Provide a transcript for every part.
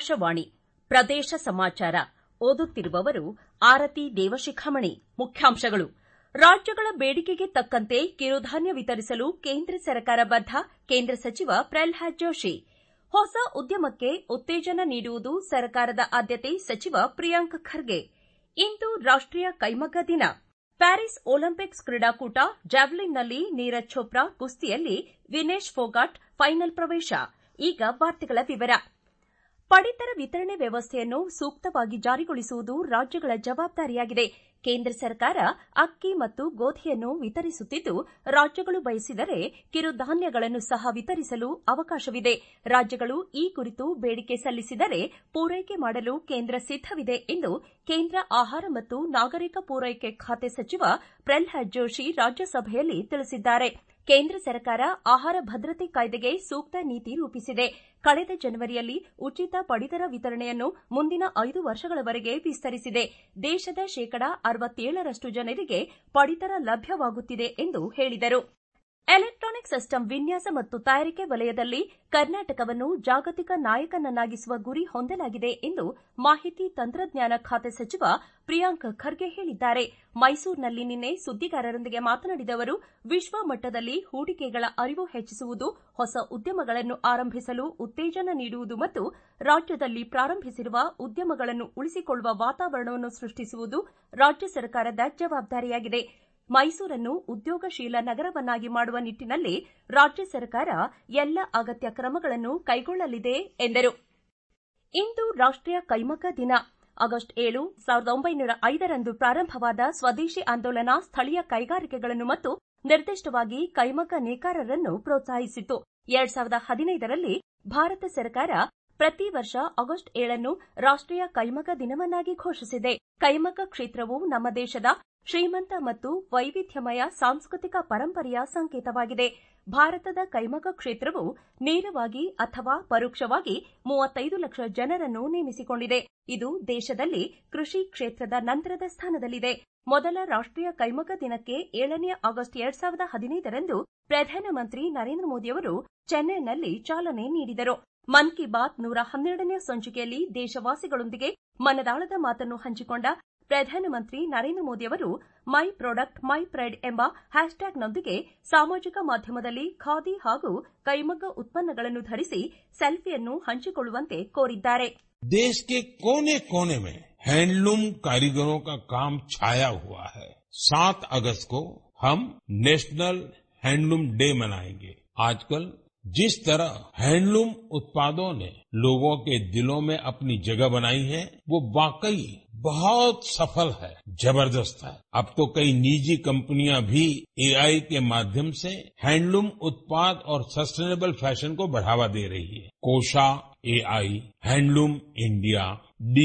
ಆಕಾಶವಾಣಿ ಪ್ರದೇಶ ಸಮಾಚಾರ ಓದುತ್ತಿರುವವರು ಆರತಿ ದೇವಶಿಖಾಮಣಿ ಮುಖ್ಯಾಂಶಗಳು ರಾಜ್ಯಗಳ ಬೇಡಿಕೆಗೆ ತಕ್ಕಂತೆ ಕಿರುಧಾನ್ಯ ವಿತರಿಸಲು ಕೇಂದ್ರ ಸರ್ಕಾರ ಬದ್ಧ ಕೇಂದ್ರ ಸಚಿವ ಪ್ರಲ್ಹಾದ್ ಜೋಶಿ ಹೊಸ ಉದ್ಯಮಕ್ಕೆ ಉತ್ತೇಜನ ನೀಡುವುದು ಸರ್ಕಾರದ ಆದ್ಯತೆ ಸಚಿವ ಪ್ರಿಯಾಂಕ್ ಖರ್ಗೆ ಇಂದು ರಾಷ್ಟೀಯ ಕೈಮಗ್ಗ ದಿನ ಪ್ಯಾರಿಸ್ ಒಲಿಂಪಿಕ್ಸ್ ಕ್ರೀಡಾಕೂಟ ಜಾವೆಲಿನ್ನಲ್ಲಿ ನೀರಜ್ ಚೋಪ್ರಾ ಕುಸ್ತಿಯಲ್ಲಿ ವಿನೇಶ್ ಫೋಗಾಟ್ ಫೈನಲ್ ಪ್ರವೇಶ ಈಗ ವಾರ್ತೆಗಳ ವಿವರ ಪಡಿತರ ವಿತರಣೆ ವ್ಯವಸ್ಥೆಯನ್ನು ಸೂಕ್ತವಾಗಿ ಜಾರಿಗೊಳಿಸುವುದು ರಾಜ್ಯಗಳ ಜವಾಬ್ದಾರಿಯಾಗಿದೆ ಕೇಂದ್ರ ಸರ್ಕಾರ ಅಕ್ಕಿ ಮತ್ತು ಗೋಧಿಯನ್ನು ವಿತರಿಸುತ್ತಿದ್ದು ರಾಜ್ಯಗಳು ಬಯಸಿದರೆ ಕಿರುಧಾನ್ಯಗಳನ್ನು ಸಹ ವಿತರಿಸಲು ಅವಕಾಶವಿದೆ ರಾಜ್ಯಗಳು ಈ ಕುರಿತು ಬೇಡಿಕೆ ಸಲ್ಲಿಸಿದರೆ ಪೂರೈಕೆ ಮಾಡಲು ಕೇಂದ್ರ ಸಿದ್ದವಿದೆ ಎಂದು ಕೇಂದ್ರ ಆಹಾರ ಮತ್ತು ನಾಗರಿಕ ಪೂರೈಕೆ ಖಾತೆ ಸಚಿವ ಪ್ರಲ್ಹಾದ್ ಜೋಶಿ ರಾಜ್ಯಸಭೆಯಲ್ಲಿ ತಿಳಿಸಿದ್ದಾರೆ ಕೇಂದ್ರ ಸರ್ಕಾರ ಆಹಾರ ಭದ್ರತೆ ಕಾಯ್ದೆಗೆ ಸೂಕ್ತ ನೀತಿ ರೂಪಿಸಿದೆ ಕಳೆದ ಜನವರಿಯಲ್ಲಿ ಉಚಿತ ಪಡಿತರ ವಿತರಣೆಯನ್ನು ಮುಂದಿನ ಐದು ವರ್ಷಗಳವರೆಗೆ ವಿಸ್ತರಿಸಿದೆ ದೇಶದ ಶೇಕಡಾ ಅರವತ್ತೇಳರಷ್ಟು ಜನರಿಗೆ ಪಡಿತರ ಲಭ್ಯವಾಗುತ್ತಿದೆ ಎಂದು ಹೇಳಿದರು ಎಲೆಕ್ಟಾನಿಕ್ ಸಿಸ್ಟಮ್ ವಿನ್ಯಾಸ ಮತ್ತು ತಯಾರಿಕೆ ವಲಯದಲ್ಲಿ ಕರ್ನಾಟಕವನ್ನು ಜಾಗತಿಕ ನಾಯಕನನ್ನಾಗಿಸುವ ಗುರಿ ಹೊಂದಲಾಗಿದೆ ಎಂದು ಮಾಹಿತಿ ತಂತ್ರಜ್ಞಾನ ಖಾತೆ ಸಚಿವ ಪ್ರಿಯಾಂಕ್ ಖರ್ಗೆ ಹೇಳಿದ್ದಾರೆ ಮೈಸೂರಿನಲ್ಲಿ ನಿನ್ನೆ ಸುದ್ದಿಗಾರರೊಂದಿಗೆ ಮಾತನಾಡಿದ ಅವರು ವಿಶ್ವ ಮಟ್ಟದಲ್ಲಿ ಹೂಡಿಕೆಗಳ ಅರಿವು ಹೆಚ್ಚಿಸುವುದು ಹೊಸ ಉದ್ಯಮಗಳನ್ನು ಆರಂಭಿಸಲು ಉತ್ತೇಜನ ನೀಡುವುದು ಮತ್ತು ರಾಜ್ಯದಲ್ಲಿ ಪ್ರಾರಂಭಿಸಿರುವ ಉದ್ಯಮಗಳನ್ನು ಉಳಿಸಿಕೊಳ್ಳುವ ವಾತಾವರಣವನ್ನು ಸೃಷ್ಟಿಸುವುದು ರಾಜ್ಯ ಸರ್ಕಾರದ ಜವಾಬ್ದಾರಿಯಾಗಿದೆ ಮೈಸೂರನ್ನು ಉದ್ಯೋಗಶೀಲ ನಗರವನ್ನಾಗಿ ಮಾಡುವ ನಿಟ್ಟನಲ್ಲಿ ರಾಜ್ಯ ಸರ್ಕಾರ ಎಲ್ಲ ಅಗತ್ಯ ಕ್ರಮಗಳನ್ನು ಕೈಗೊಳ್ಳಲಿದೆ ಎಂದರು ಇಂದು ರಾಷ್ಟೀಯ ಕೈಮಗ್ಗ ದಿನ ಆಗಸ್ಟ್ ಏಳು ಸಾವಿರದ ಒಂಬೈನೂರ ಐದರಂದು ಪ್ರಾರಂಭವಾದ ಸ್ವದೇಶಿ ಆಂದೋಲನ ಸ್ಥಳೀಯ ಕೈಗಾರಿಕೆಗಳನ್ನು ಮತ್ತು ನಿರ್ದಿಷ್ಟವಾಗಿ ಕೈಮಗ್ಗ ನೇಕಾರರನ್ನು ಪ್ರೋತ್ಸಾಹಿಸಿತು ಎರಡ್ ಸಾವಿರದ ಹದಿನೈದರಲ್ಲಿ ಭಾರತ ಸರ್ಕಾರ ಪ್ರತಿ ವರ್ಷ ಆಗಸ್ಟ್ ಏಳನ್ನು ರಾಷ್ಟೀಯ ಕೈಮಗ್ಗ ದಿನವನ್ನಾಗಿ ಘೋಷಿಸಿದೆ ಕೈಮಗ್ಗ ಕ್ಷೇತ್ರವು ನಮ್ಮ ದೇಶದ ಶ್ರೀಮಂತ ಮತ್ತು ವೈವಿಧ್ಯಮಯ ಸಾಂಸ್ಕೃತಿಕ ಪರಂಪರೆಯ ಸಂಕೇತವಾಗಿದೆ ಭಾರತದ ಕೈಮಗ್ಗ ಕ್ಷೇತ್ರವು ನೇರವಾಗಿ ಅಥವಾ ಪರೋಕ್ಷವಾಗಿ ಮೂವತ್ತೈದು ಲಕ್ಷ ಜನರನ್ನು ನೇಮಿಸಿಕೊಂಡಿದೆ ಇದು ದೇಶದಲ್ಲಿ ಕೃಷಿ ಕ್ಷೇತ್ರದ ನಂತರದ ಸ್ಥಾನದಲ್ಲಿದೆ ಮೊದಲ ರಾಷ್ಟೀಯ ಕೈಮಗ್ಗ ದಿನಕ್ಕೆ ಏಳನೇ ಆಗಸ್ಟ್ ಎರಡ್ ಸಾವಿರದ ಹದಿನೈದರಂದು ಪ್ರಧಾನಮಂತ್ರಿ ನರೇಂದ್ರ ಮೋದಿಯವರು ಚೆನ್ನೈನಲ್ಲಿ ಚಾಲನೆ ನೀಡಿದರು ಮನ್ ಕಿ ಬಾತ್ ನೂರ ಹನ್ನೆರಡನೇ ಸಂಚಿಕೆಯಲ್ಲಿ ದೇಶವಾಸಿಗಳೊಂದಿಗೆ ಮನದಾಳದ ಮಾತನ್ನು ಹಂಚಿಕೊಂಡ ಪ್ರಧಾನಮಂತ್ರಿ ನರೇಂದ್ರ ಮೋದಿಯವರು ಮೈ ಪ್ರಾಡಕ್ಟ್ ಮೈ ಪ್ರೈಡ್ ಎಂಬ ಹ್ಯಾಶ್ಟ್ಯಾಗ್ನೊಂದಿಗೆ ಸಾಮಾಜಿಕ ಮಾಧ್ಯಮದಲ್ಲಿ ಖಾದಿ ಹಾಗೂ ಕೈಮಗ್ಗ ಉತ್ಪನ್ನಗಳನ್ನು ಧರಿಸಿ ಸೆಲ್ಫಿಯನ್ನು ಹಂಚಿಕೊಳ್ಳುವಂತೆ ಕೋರಿದ್ದಾರೆ देश के कोने कोने में हैंडलूम कारीगरों का काम छाया हुआ है सात अगस्त को हम नेशनल हैंडलूम डे मनाएंगे आजकल जिस तरह हैंडलूम उत्पादों ने लोगों के दिलों में अपनी जगह बनाई है वो वाकई बहुत सफल है जबरदस्त है अब तो कई निजी कंपनियां भी एआई के माध्यम से हैंडलूम उत्पाद और सस्टेनेबल फैशन को बढ़ावा दे रही है Kosha AI handloom India D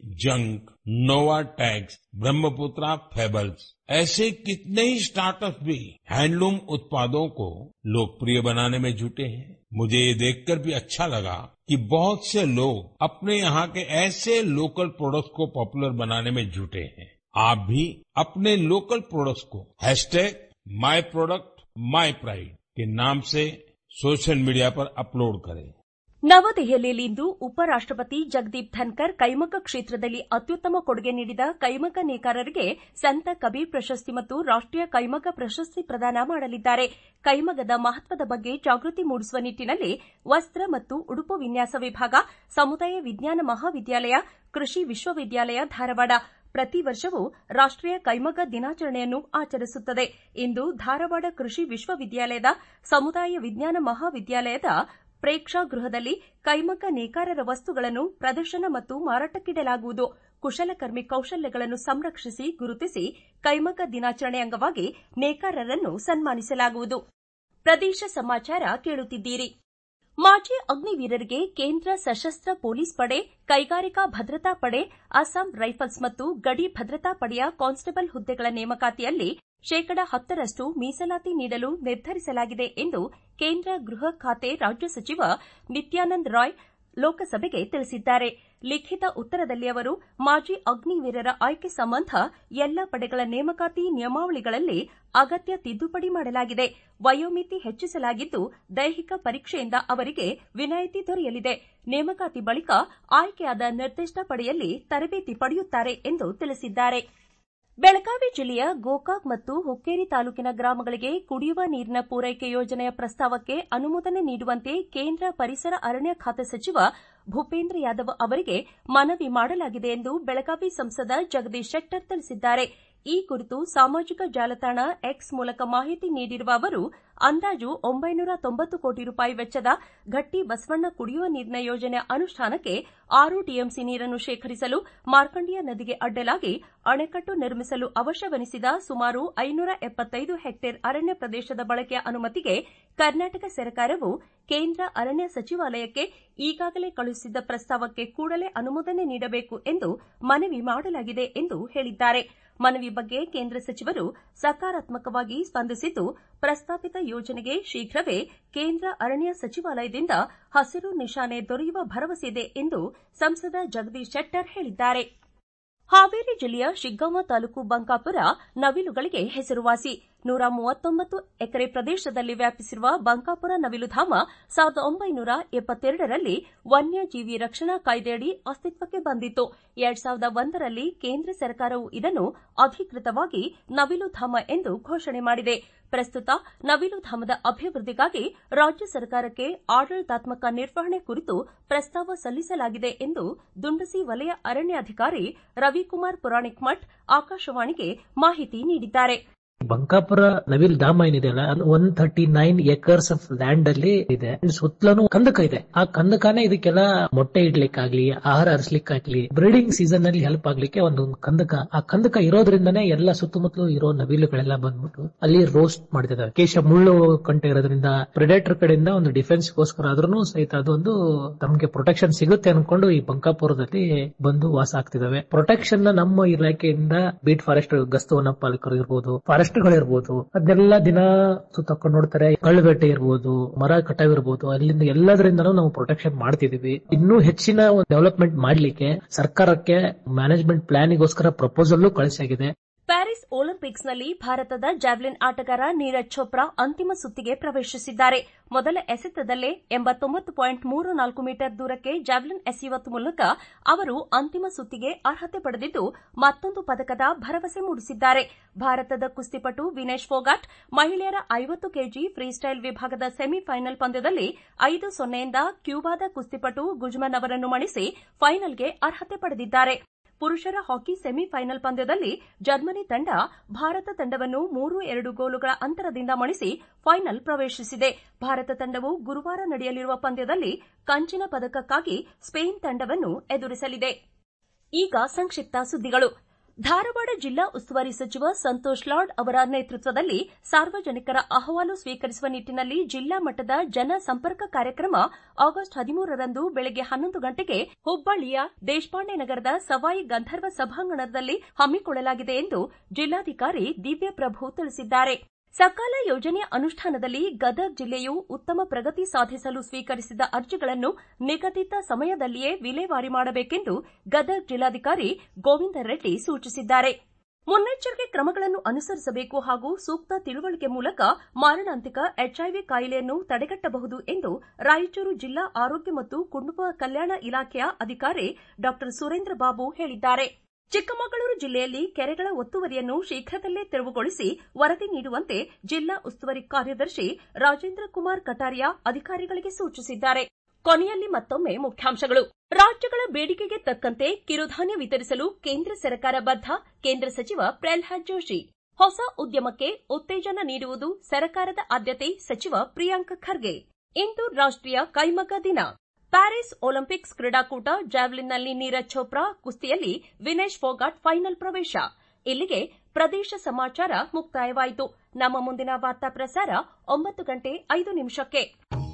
junk nova tax Brahmaputra fables ऐसे कितने ही स्टार्टअप भी हैंडलूम उत्पादों को लोकप्रिय बनाने में जुटे हैं मुझे ये देखकर भी अच्छा लगा कि बहुत से लोग अपने यहाँ के ऐसे लोकल प्रोडक्ट्स को पॉपुलर बनाने में जुटे हैं आप भी अपने लोकल प्रोडक्ट्स को hashtag my product my pride के नाम से सोशल मीडिया पर अपलोड करें ನವದೆಹಲಿಯಲ್ಲಿಂದು ಉಪರಾಷ್ಟಪತಿ ಜಗದೀಪ್ ಧನ್ಕರ್ ಕೈಮಗ್ಗ ಕ್ಷೇತ್ರದಲ್ಲಿ ಅತ್ಯುತ್ತಮ ಕೊಡುಗೆ ನೀಡಿದ ಕೈಮಗ್ಗ ನೇಕಾರರಿಗೆ ಸಂತ ಕಬೀರ್ ಪ್ರಶಸ್ತಿ ಮತ್ತು ರಾಷ್ಟೀಯ ಕೈಮಗ್ಗ ಪ್ರಶಸ್ತಿ ಪ್ರದಾನ ಮಾಡಲಿದ್ದಾರೆ ಕೈಮಗ್ಗದ ಮಹತ್ವದ ಬಗ್ಗೆ ಜಾಗೃತಿ ಮೂಡಿಸುವ ನಿಟ್ಟನಲ್ಲಿ ವಸ್ತ್ರ ಮತ್ತು ಉಡುಪು ವಿನ್ಯಾಸ ವಿಭಾಗ ಸಮುದಾಯ ವಿಜ್ಞಾನ ಮಹಾವಿದ್ಯಾಲಯ ಕೃಷಿ ವಿಶ್ವವಿದ್ಯಾಲಯ ಧಾರವಾಡ ಪ್ರತಿ ವರ್ಷವೂ ರಾಷ್ಟೀಯ ಕೈಮಗ್ಗ ದಿನಾಚರಣೆಯನ್ನು ಆಚರಿಸುತ್ತದೆ ಇಂದು ಧಾರವಾಡ ಕೃಷಿ ವಿಶ್ವವಿದ್ಯಾಲಯದ ಸಮುದಾಯ ವಿಜ್ಞಾನ ಮಹಾವಿದ್ಯಾಲಯದ ಪ್ರೇಕ್ಷಾಗೃಹದಲ್ಲಿ ಕೈಮಗ್ಗ ನೇಕಾರರ ವಸ್ತುಗಳನ್ನು ಪ್ರದರ್ಶನ ಮತ್ತು ಮಾರಾಟಕ್ಕಿಡಲಾಗುವುದು ಕುಶಲಕರ್ಮಿ ಕೌಶಲ್ಯಗಳನ್ನು ಸಂರಕ್ಷಿಸಿ ಗುರುತಿಸಿ ಕೈಮಗ್ಗ ದಿನಾಚರಣೆ ಅಂಗವಾಗಿ ನೇಕಾರರನ್ನು ಸನ್ಮಾನಿಸಲಾಗುವುದು ಪ್ರದೇಶ ಸಮಾಚಾರ ಕೇಳುತ್ತಿದ್ದೀರಿ ಮಾಜಿ ಅಗ್ನಿವೀರರಿಗೆ ಕೇಂದ್ರ ಸಶಸ್ತ್ರ ಪೊಲೀಸ್ ಪಡೆ ಕೈಗಾರಿಕಾ ಭದ್ರತಾ ಪಡೆ ಅಸ್ಸಾಂ ರೈಫಲ್ಸ್ ಮತ್ತು ಗಡಿ ಭದ್ರತಾ ಪಡೆಯ ಕಾನ್ಸ್ಟೇಬಲ್ ಹುದ್ದೆಗಳ ನೇಮಕಾತಿಯಲ್ಲಿ ಶೇಕಡಾ ಹತ್ತರಷ್ಟು ಮೀಸಲಾತಿ ನೀಡಲು ನಿರ್ಧರಿಸಲಾಗಿದೆ ಎಂದು ಕೇಂದ್ರ ಗೃಹ ಖಾತೆ ರಾಜ್ಯ ಸಚಿವ ನಿತ್ಯಾನಂದ್ ರಾಯ್ ಲೋಕಸಭೆಗೆ ತಿಳಿಸಿದ್ದಾರೆ ಲಿಖಿತ ಉತ್ತರದಲ್ಲಿ ಅವರು ಮಾಜಿ ಅಗ್ನಿವೀರರ ಆಯ್ಕೆ ಸಂಬಂಧ ಎಲ್ಲ ಪಡೆಗಳ ನೇಮಕಾತಿ ನಿಯಮಾವಳಿಗಳಲ್ಲಿ ಅಗತ್ಯ ತಿದ್ದುಪಡಿ ಮಾಡಲಾಗಿದೆ ವಯೋಮಿತಿ ಹೆಚ್ಚಿಸಲಾಗಿದ್ದು ದೈಹಿಕ ಪರೀಕ್ಷೆಯಿಂದ ಅವರಿಗೆ ವಿನಾಯಿತಿ ದೊರೆಯಲಿದೆ ನೇಮಕಾತಿ ಬಳಿಕ ಆಯ್ಕೆಯಾದ ನಿರ್ದಿಷ್ಟ ಪಡೆಯಲ್ಲಿ ತರಬೇತಿ ಪಡೆಯುತ್ತಾರೆ ಎಂದು ತಿಳಿಸಿದ್ದಾರೆ ಬೆಳಗಾವಿ ಜಿಲ್ಲೆಯ ಗೋಕಾಕ್ ಮತ್ತು ಹುಕ್ಕೇರಿ ತಾಲೂಕಿನ ಗ್ರಾಮಗಳಿಗೆ ಕುಡಿಯುವ ನೀರಿನ ಪೂರೈಕೆ ಯೋಜನೆಯ ಪ್ರಸ್ತಾವಕ್ಕೆ ಅನುಮೋದನೆ ನೀಡುವಂತೆ ಕೇಂದ್ರ ಪರಿಸರ ಅರಣ್ಯ ಖಾತೆ ಸಚಿವ ಭೂಪೇಂದ್ರ ಯಾದವ್ ಅವರಿಗೆ ಮನವಿ ಮಾಡಲಾಗಿದೆ ಎಂದು ಬೆಳಗಾವಿ ಸಂಸದ ಜಗದೀಶ್ ಶೆಟ್ಟರ್ ತಿಳಿಸಿದ್ದಾರೆ ಈ ಕುರಿತು ಸಾಮಾಜಿಕ ಜಾಲತಾಣ ಎಕ್ಸ್ ಮೂಲಕ ಮಾಹಿತಿ ನೀಡಿರುವ ಅವರು ಅಂದಾಜು ಒಂಬೈನೂರ ತೊಂಬತ್ತು ಕೋಟಿ ರೂಪಾಯಿ ವೆಚ್ಚದ ಘಟ್ಟಿ ಬಸವಣ್ಣ ಕುಡಿಯುವ ನೀರಿನ ಯೋಜನೆ ಅನುಷ್ಠಾನಕ್ಕೆ ಆರು ಟಿಎಂಸಿ ನೀರನ್ನು ಶೇಖರಿಸಲು ಮಾರ್ಕಂಡಿಯ ನದಿಗೆ ಅಡ್ಡಲಾಗಿ ಅಣೆಕಟ್ಟು ನಿರ್ಮಿಸಲು ಅವಶ್ಯವೆನಿಸಿದ ಸುಮಾರು ಐನೂರ ಎಪ್ಪತ್ತೈದು ಹೆಕ್ಟೇರ್ ಅರಣ್ಯ ಪ್ರದೇಶದ ಬಳಕೆಯ ಅನುಮತಿಗೆ ಕರ್ನಾಟಕ ಸರ್ಕಾರವು ಕೇಂದ್ರ ಅರಣ್ಯ ಸಚಿವಾಲಯಕ್ಕೆ ಈಗಾಗಲೇ ಕಳುಹಿಸಿದ್ದ ಪ್ರಸ್ತಾವಕ್ಕೆ ಕೂಡಲೇ ಅನುಮೋದನೆ ನೀಡಬೇಕು ಎಂದು ಮನವಿ ಮಾಡಲಾಗಿದೆ ಎಂದು ಹೇಳಿದ್ದಾರೆ ಮನವಿ ಬಗ್ಗೆ ಕೇಂದ್ರ ಸಚಿವರು ಸಕಾರಾತ್ಮಕವಾಗಿ ಸ್ಪಂದಿಸಿದ್ದು ಪ್ರಸ್ತಾಪಿತ ಯೋಜನೆಗೆ ಶೀಘ್ರವೇ ಕೇಂದ್ರ ಅರಣ್ಯ ಸಚಿವಾಲಯದಿಂದ ಹಸಿರು ನಿಶಾನೆ ದೊರೆಯುವ ಭರವಸೆಯಿದೆ ಎಂದು ಸಂಸದ ಜಗದೀಶ್ ಶೆಟ್ಟರ್ ಹೇಳಿದ್ದಾರೆ ಹಾವೇರಿ ಜಿಲ್ಲೆಯ ಶಿಗ್ಗಾಂವ ತಾಲೂಕು ಬಂಕಾಪುರ ನವಿಲುಗಳಿಗೆ ಹೆಸರುವಾಸಿ ನೂರ ಮೂವತ್ತೊಂಬತ್ತು ಎಕರೆ ಪ್ರದೇಶದಲ್ಲಿ ವ್ಯಾಪಿಸಿರುವ ಬಂಕಾಪುರ ನವಿಲುಧಾಮ ಸಾವಿರದ ಒಂಬೈನೂರ ಎಪ್ಪತ್ತೆರಡರಲ್ಲಿ ವನ್ಯಜೀವಿ ರಕ್ಷಣಾ ಕಾಯ್ದೆಯಡಿ ಅಸ್ತಿತ್ವಕ್ಕೆ ಬಂದಿತ್ತು ಎರಡ್ ಸಾವಿರದ ಒಂದರಲ್ಲಿ ಕೇಂದ್ರ ಸರ್ಕಾರವು ಇದನ್ನು ಅಧಿಕೃತವಾಗಿ ನವಿಲುಧಾಮ ಎಂದು ಘೋಷಣೆ ಮಾಡಿದೆ ಪ್ರಸ್ತುತ ನವಿಲುಧಾಮದ ಅಭಿವೃದ್ಧಿಗಾಗಿ ರಾಜ್ಯ ಸರ್ಕಾರಕ್ಕೆ ಆಡಳಿತಾತ್ಮಕ ನಿರ್ವಹಣೆ ಕುರಿತು ಪ್ರಸ್ತಾವ ಸಲ್ಲಿಸಲಾಗಿದೆ ಎಂದು ದುಂಡಸಿ ವಲಯ ಅರಣ್ಯಾಧಿಕಾರಿ ರವಿಕುಮಾರ್ ಪುರಾಣಿಕ್ ಮಠ್ ಆಕಾಶವಾಣಿಗೆ ಮಾಹಿತಿ ನೀಡಿದ್ದಾರೆ ಬಂಕಾಪುರ ನವಿಲ್ ಧಾಮ ಏನಿದೆಯಲ್ಲ one thirty nine acres of land ಅಲ್ಲಿ ಇದೆ ಸುತ್ತಲೂ ಕಂದಕ ಇದೆ ಆ ಕಂದಕನೇ ಇದಕ್ಕೆಲ್ಲ ಮೊಟ್ಟೆ ಇಡ್ಲಿಕ್ಕಾಗ್ಲಿ ಆಹಾರ ಹರಿಸ್ಲಿಕ್ಕಾಗ್ಲಿ ಬ್ರೀಡಿಂಗ್ ಸೀಸನ್ ಅಲ್ಲಿ ಹೆಲ್ಪ್ ಆಗ್ಲಿಕ್ಕೆ ಒಂದು ಕಂದಕ ಆ ಕಂದಕ ಇರೋದ್ರಿಂದನೇ ಎಲ್ಲ ಸುತ್ತಮುತ್ತಲು ಇರೋ ನವಿಲುಗಳೆಲ್ಲ ಬಂದ್ಬಿಟ್ಟು ಅಲ್ಲಿ ರೋಸ್ಟ್ ಮಾಡ್ತಿದ್ದಾವೆ ಕೇಶ ಮುಳ್ಳು ಕಂಟೆ ಇರೋದ್ರಿಂದ ಪ್ರೆಡೇಟರ್ ಕಡೆಯಿಂದ ಒಂದು ಡಿಫೆನ್ಸ್ ಗೋಸ್ಕರ ಆದ್ರೂ ಸಹಿತ ಅದೊಂದು ತಮಗೆ ಪ್ರೊಟೆಕ್ಷನ್ ಸಿಗುತ್ತೆ ಅನ್ಕೊಂಡು ಈ ಬಂಕಾಪುರದಲ್ಲಿ ಬಂದು ವಾಸ ಆಗ್ತಿದಾವೆ ಪ್ರೊಟೆಕ್ಷನ್ ನ ನಮ್ಮ ಇಲಾಖೆಯಿಂದ ಬೀಟ್ ಫಾರೆಸ್ಟ್ ಗಸ್ತು ವನಪಾಲಕರು ಇರ್ಬೋದು ಫಾರೆಸ್ಟ್ ಇರ್ಬೋದು ಅದನ್ನೆಲ್ಲ ದಿನ ಸುತ್ತಕೊಂಡು ನೋಡ್ತಾರೆ ಕಳ್ಳುಬೇಟೆ ಇರ್ಬೋದು ಮರ ಕಟಾವಿರ್ಬೋದು ಅಲ್ಲಿಂದ ಎಲ್ಲದರಿಂದನೂ ನಾವು ಪ್ರೊಟೆಕ್ಷನ್ ಮಾಡ್ತಿದೀವಿ ಇನ್ನೂ ಹೆಚ್ಚಿನ ಡೆವಲಪ್ಮೆಂಟ್ ಮಾಡ್ಲಿಕ್ಕೆ ಸರ್ಕಾರಕ್ಕೆ ಮ್ಯಾನೇಜ್ಮೆಂಟ್ ಪ್ಲಾನಿಗೋಸ್ಕರ ಪ್ರಪೋಸಲ್ ಕಳಿಸಾಗಿದೆ ಪ್ಯಾರಿಸ್ ಒಲಿಂಪಿಕ್ಸ್ನಲ್ಲಿ ಭಾರತದ ಜಾವ್ಲಿನ್ ಆಟಗಾರ ನೀರಜ್ ಚೋಪ್ರಾ ಅಂತಿಮ ಸುತ್ತಿಗೆ ಪ್ರವೇಶಿಸಿದ್ದಾರೆ ಮೊದಲ ಎಸೆತದಲ್ಲೇ ಎಂಬತ್ತೊಂಬತ್ತು ಪಾಯಿಂಟ್ ಮೂರು ನಾಲ್ಕು ಮೀಟರ್ ದೂರಕ್ಕೆ ಜಾವ್ಲಿನ್ ಎಸೆಯುವ ಮೂಲಕ ಅವರು ಅಂತಿಮ ಸುತ್ತಿಗೆ ಅರ್ಹತೆ ಪಡೆದಿದ್ದು ಮತ್ತೊಂದು ಪದಕದ ಭರವಸೆ ಮೂಡಿಸಿದ್ದಾರೆ ಭಾರತದ ಕುಸ್ತಿಪಟು ವಿನೇಶ್ ಫೋಗಾಟ್ ಮಹಿಳೆಯರ ಐವತ್ತು ಕೆಜಿ ಫ್ರೀಸ್ಟೈಲ್ ವಿಭಾಗದ ಸೆಮಿಫೈನಲ್ ಪಂದ್ಯದಲ್ಲಿ ಐದು ಸೊನ್ನೆಯಿಂದ ಕ್ಯೂಬಾದ ಕುಸ್ತಿಪಟು ಗುಜ್ಮನ್ ಅವರನ್ನು ಮಣಿಸಿ ಫೈನಲ್ಗೆ ಅರ್ಹತೆ ಪಡೆದಿದ್ದಾರೆ ಪುರುಷರ ಹಾಕಿ ಸೆಮಿಫೈನಲ್ ಪಂದ್ಯದಲ್ಲಿ ಜರ್ಮನಿ ತಂಡ ಭಾರತ ತಂಡವನ್ನು ಮೂರು ಎರಡು ಗೋಲುಗಳ ಅಂತರದಿಂದ ಮಣಿಸಿ ಫೈನಲ್ ಪ್ರವೇಶಿಸಿದೆ ಭಾರತ ತಂಡವು ಗುರುವಾರ ನಡೆಯಲಿರುವ ಪಂದ್ಯದಲ್ಲಿ ಕಂಚಿನ ಪದಕಕ್ಕಾಗಿ ಸ್ಪೇನ್ ತಂಡವನ್ನು ಎದುರಿಸಲಿದೆ ಈಗ ಸಂಕ್ಷಿಪ್ತ ಸುದ್ದಿಗಳು ಧಾರವಾಡ ಜಿಲ್ಲಾ ಉಸ್ತುವಾರಿ ಸಚಿವ ಸಂತೋಷ್ ಲಾಡ್ ಅವರ ನೇತೃತ್ವದಲ್ಲಿ ಸಾರ್ವಜನಿಕರ ಅಹವಾಲು ಸ್ವೀಕರಿಸುವ ನಿಟ್ಟನಲ್ಲಿ ಜಿಲ್ಲಾ ಮಟ್ಟದ ಜನ ಸಂಪರ್ಕ ಕಾರ್ಯಕ್ರಮ ಆಗಸ್ಟ್ ಹದಿಮೂರರಂದು ಬೆಳಗ್ಗೆ ಹನ್ನೊಂದು ಗಂಟೆಗೆ ಹುಬ್ಬಳ್ಳಿಯ ದೇಶಪಾಂಡೆ ನಗರದ ಸವಾಯಿ ಗಂಧರ್ವ ಸಭಾಂಗಣದಲ್ಲಿ ಹಮ್ಮಿಕೊಳ್ಳಲಾಗಿದೆ ಎಂದು ಜಿಲ್ಲಾಧಿಕಾರಿ ದಿವ್ಯಪ್ರಭು ತಿಳಿಸಿದ್ದಾರೆ ಸಕಾಲ ಯೋಜನೆಯ ಅನುಷ್ಠಾನದಲ್ಲಿ ಗದಗ ಜಿಲ್ಲೆಯು ಉತ್ತಮ ಪ್ರಗತಿ ಸಾಧಿಸಲು ಸ್ವೀಕರಿಸಿದ ಅರ್ಜಿಗಳನ್ನು ನಿಗದಿತ ಸಮಯದಲ್ಲಿಯೇ ವಿಲೇವಾರಿ ಮಾಡಬೇಕೆಂದು ಗದಗ ಜಿಲ್ಲಾಧಿಕಾರಿ ಗೋವಿಂದ ರೆಡ್ಡಿ ಸೂಚಿಸಿದ್ದಾರೆ ಮುನ್ನೆಚ್ಚರಿಕೆ ಕ್ರಮಗಳನ್ನು ಅನುಸರಿಸಬೇಕು ಹಾಗೂ ಸೂಕ್ತ ತಿಳುವಳಿಕೆ ಮೂಲಕ ಮಾರಣಾಂತಿಕ ಎಚ್ಐವಿ ಕಾಯಿಲೆಯನ್ನು ತಡೆಗಟ್ಟಬಹುದು ಎಂದು ರಾಯಚೂರು ಜಿಲ್ಲಾ ಆರೋಗ್ಯ ಮತ್ತು ಕುಟುಂಬ ಕಲ್ಯಾಣ ಇಲಾಖೆಯ ಅಧಿಕಾರಿ ಡಾ ಸುರೇಂದ್ರ ಬಾಬು ಹೇಳಿದ್ದಾರೆ ಚಿಕ್ಕಮಗಳೂರು ಜಿಲ್ಲೆಯಲ್ಲಿ ಕೆರೆಗಳ ಒತ್ತುವರಿಯನ್ನು ಶೀಘ್ರದಲ್ಲೇ ತೆರವುಗೊಳಿಸಿ ವರದಿ ನೀಡುವಂತೆ ಜಿಲ್ಲಾ ಉಸ್ತುವಾರಿ ಕಾರ್ಯದರ್ಶಿ ರಾಜೇಂದ್ರ ಕುಮಾರ್ ಕಟಾರಿಯಾ ಅಧಿಕಾರಿಗಳಿಗೆ ಸೂಚಿಸಿದ್ದಾರೆ ಕೊನೆಯಲ್ಲಿ ಮತ್ತೊಮ್ಮೆ ಮುಖ್ಯಾಂಶಗಳು ರಾಜ್ಯಗಳ ಬೇಡಿಕೆಗೆ ತಕ್ಕಂತೆ ಕಿರುಧಾನ್ಯ ವಿತರಿಸಲು ಕೇಂದ್ರ ಸರ್ಕಾರ ಬದ್ಧ ಕೇಂದ್ರ ಸಚಿವ ಪ್ರಲ್ಹಾದ್ ಜೋಶಿ ಹೊಸ ಉದ್ಯಮಕ್ಕೆ ಉತ್ತೇಜನ ನೀಡುವುದು ಸರ್ಕಾರದ ಆದ್ಯತೆ ಸಚಿವ ಪ್ರಿಯಾಂಕ್ ಖರ್ಗೆ ಇಂದು ರಾಷ್ಟೀಯ ಕೈಮಗ್ಗ ದಿನ ಪ್ಯಾರಿಸ್ ಒಲಿಂಪಿಕ್ಸ್ ಕ್ರೀಡಾಕೂಟ ಜಾವ್ಲಿನ್ನಲ್ಲಿ ನೀರಜ್ ಚೋಪ್ರಾ ಕುಸ್ತಿಯಲ್ಲಿ ವಿನೇಶ್ ಫೋಗಾಟ್ ಫೈನಲ್ ಪ್ರವೇಶ ಇಲ್ಲಿಗೆ ಪ್ರದೇಶ ಸಮಾಚಾರ ಮುಕ್ತಾಯವಾಯಿತು ನಮ್ಮ ಮುಂದಿನ ವಾರ್ತಾ ಪ್ರಸಾರ ಒಂಬತ್ತು ಗಂಟೆ ಐದು ನಿಮಿಷಕ್ಕೆ